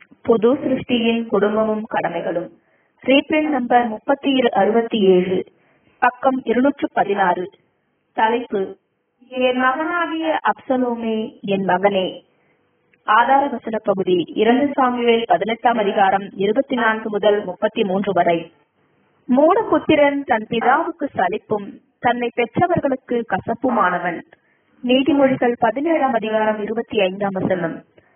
புது சிருஷ்டியின் குடும்பமும் கடமைகளும் reprint number முப்பத்தி அறுபத்தி ஏழு பக்கம் இருநூற்று பதினாறு தலைப்பு என் மகனாகிய அப்சலோமே என் மகனே ஆதார வசன பகுதி இரண்டு சாமிவேல் பதினெட்டாம் அதிகாரம் இருபத்தி நான்கு முதல் முப்பத்தி மூன்று வரை மூட புத்திரன் தன் பிதாவுக்கு சலிப்பும் தன்னை பெற்றவர்களுக்கு கசப்புமானவன் நீதிமொழிகள் பதினேழாம் அதிகாரம் இருபத்தி ஐந்தாம் வசனம்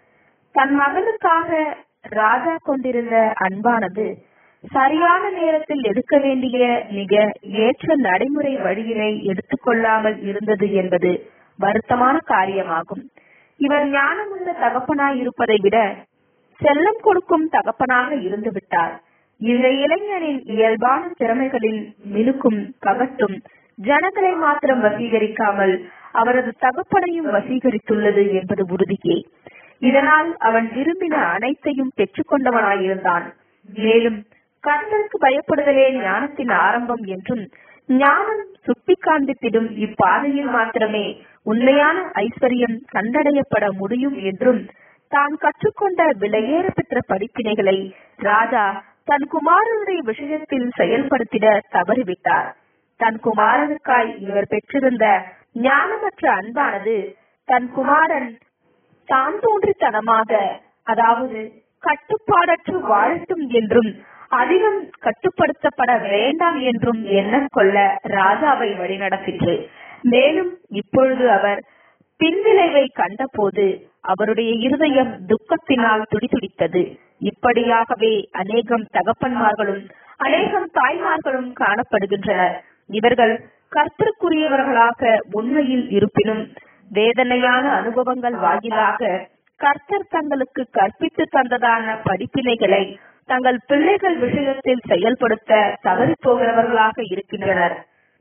தன் மகனுக்காக ராஜா கொண்டிருந்த அன்பானது சரியான நேரத்தில் எடுக்க வேண்டிய மிக ஏற்ற நடைமுறை வழியினை எடுத்துக்கொள்ளாமல் இருந்தது என்பது வருத்தமான காரியமாகும் இவர் ஞானமுள்ள தகப்பனாய் இருப்பதை விட செல்லம் கொடுக்கும் தகப்பனாக இருந்து விட்டார் இந்த இளைஞனின் இயல்பான திறமைகளில் மினுக்கும் பகட்டும் ஜனங்களை மாத்திரம் வசீகரிக்காமல் அவரது தகப்பனையும் வசீகரித்துள்ளது என்பது உறுதியே இதனால் அவன் விரும்பின அனைத்தையும் பெற்றுக்கொண்டவனாயிருந்தான் மேலும் கர்த்தருக்கு பயப்படுதலே ஞானத்தின் ஆரம்பம் என்றும் ஞானம் சுட்டி காண்பித்திடும் இப்பாதையில் மாத்திரமே உண்மையான ஐஸ்வர்யம் கண்டடையப்பட முடியும் என்றும் தான் கற்றுக்கொண்ட விலையேற பெற்ற படிப்பினைகளை ராஜா தன் குமாரனுடைய விஷயத்தில் செயல்படுத்திட தவறிவிட்டார் தன் குமாரனுக்காய் இவர் பெற்றிருந்த ஞானமற்ற அன்பானது தன் குமாரன் தான் தோன்றித்தனமாக அதாவது கட்டுப்பாடற்று வாழட்டும் என்றும் அதிகம் கட்டுப்படுத்தப்பட வேண்டாம் என்றும் எண்ணம் கொள்ள ராஜாவை வழிநடத்திற்று மேலும் இப்பொழுது அவர் பின்விளைவை கண்டபோது அவருடைய இருதயம் துக்கத்தினால் துடிதுடித்தது இப்படியாகவே அநேகம் தகப்பன்மார்களும் அநேகம் தாய்மார்களும் காணப்படுகின்றனர் இவர்கள் கர்த்தருக்குரியவர்களாக உண்மையில் இருப்பினும் வேதனையான அனுபவங்கள் வாயிலாக கர்த்தர் தங்களுக்கு கற்பித்து தந்ததான படிப்பினைகளை தங்கள் பிள்ளைகள் விஷயத்தில் செயல்படுத்த தவறி போகிறவர்களாக இருக்கின்றனர்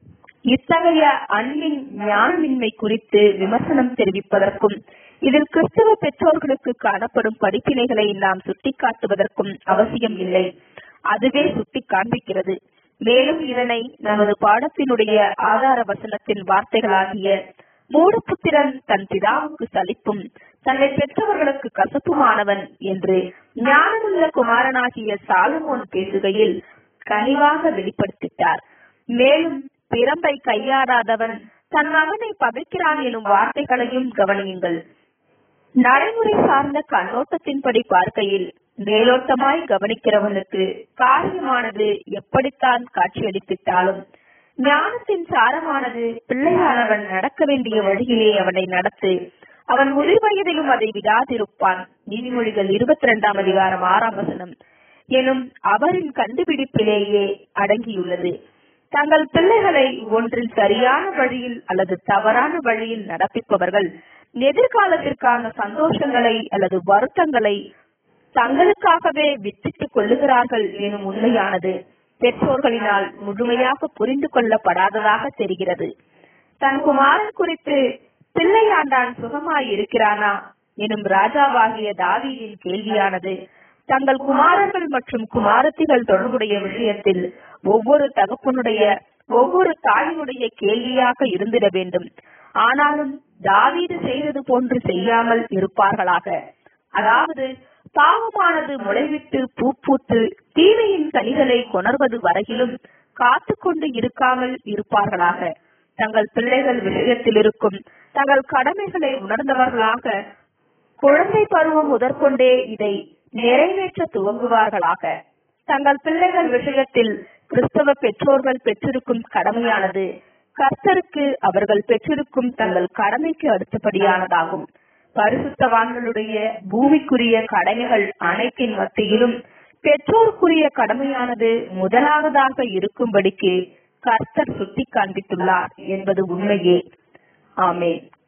இத்தகைய அன்பின் ஞானமின்மை குறித்து விமர்சனம் தெரிவிப்பதற்கும் இதில் கிறிஸ்தவ பெற்றோர்களுக்கு காணப்படும் படிப்பினைகளை நாம் சுட்டிக்காட்டுவதற்கும் அவசியம் இல்லை அதுவே சுட்டி காண்பிக்கிறது மேலும் இதனை நமது பாடத்தினுடைய ஆதார வசனத்தின் வார்த்தைகளாகிய மூடப்புத்திரன் தன் பிதாவுக்கு சலிப்பும் தன்னை பெற்றவர்களுக்கு கசப்புமானவன் என்று ஞானமுள்ள குமாரனாகிய சாலமோன் பேசுகையில் கனிவாக வெளிப்படுத்திட்டார் மேலும் பிரம்பை கையாடாதவன் தன் மகனை பகைக்கிறான் எனும் வார்த்தைகளையும் கவனியுங்கள் நடைமுறை சார்ந்த கண்ணோட்டத்தின்படி பார்க்கையில் மேலோட்டமாய் கவனிக்கிறவனுக்கு காரியமானது எப்படித்தான் காட்சியளித்திட்டாலும் ஞானத்தின் சாரமானது பிள்ளையானவன் நடக்க வேண்டிய வழியிலே அவனை நடத்து அவன் முதிர் வயதிலும் அதை விடாதிருப்பான் நீதிமொழிகள் இருபத்தி இரண்டாம் அதிகாரம் ஆறாம் வசனம் எனும் அவரின் கண்டுபிடிப்பிலேயே அடங்கியுள்ளது தங்கள் பிள்ளைகளை ஒன்றில் சரியான வழியில் அல்லது தவறான வழியில் நடப்பிப்பவர்கள் எதிர்காலத்திற்கான சந்தோஷங்களை அல்லது வருத்தங்களை தங்களுக்காகவே வித்திட்டுக் கொள்ளுகிறார்கள் எனும் உண்மையானது பெற்றோர்களினால் முழுமையாக புரிந்து கொள்ளப்படாததாக தெரிகிறது தன் குமாரன் குறித்து பிள்ளையாண்டான் சுகமாய் இருக்கிறானா எனும் ராஜாவாகிய தாவீதின் கேள்வியானது தங்கள் குமாரர்கள் மற்றும் குமாரத்திகள் தொடர்புடைய விஷயத்தில் ஒவ்வொரு தகப்பனுடைய ஒவ்வொரு தாயினுடைய கேள்வியாக இருந்திட வேண்டும் ஆனாலும் தாவீது செய்தது போன்று செய்யாமல் இருப்பார்களாக அதாவது பாவமானது முளைவிட்டு பூ பூத்து தீமையின் கனிகளை கொணர்வது வரையிலும் காத்து கொண்டு இருக்காமல் இருப்பார்களாக தங்கள் பிள்ளைகள் விஷயத்தில் இருக்கும் தங்கள் கடமைகளை உணர்ந்தவர்களாக குழந்தை பருவம் முதற்கொண்டே இதை நிறைவேற்ற துவங்குவார்களாக தங்கள் பிள்ளைகள் விஷயத்தில் கிறிஸ்தவ பெற்றோர்கள் பெற்றிருக்கும் கடமையானது கர்த்தருக்கு அவர்கள் பெற்றிருக்கும் தங்கள் கடமைக்கு அடுத்தபடியானதாகும் பரிசுத்தவான்களுடைய பூமிக்குரிய கடமைகள் அனைத்தின் மத்தியிலும் பெற்றோருக்குரிய கடமையானது முதலாவதாக இருக்கும்படிக்கு கர்த்தர் சுட்டி காண்பித்துள்ளார் என்பது உண்மையே ஆமேன்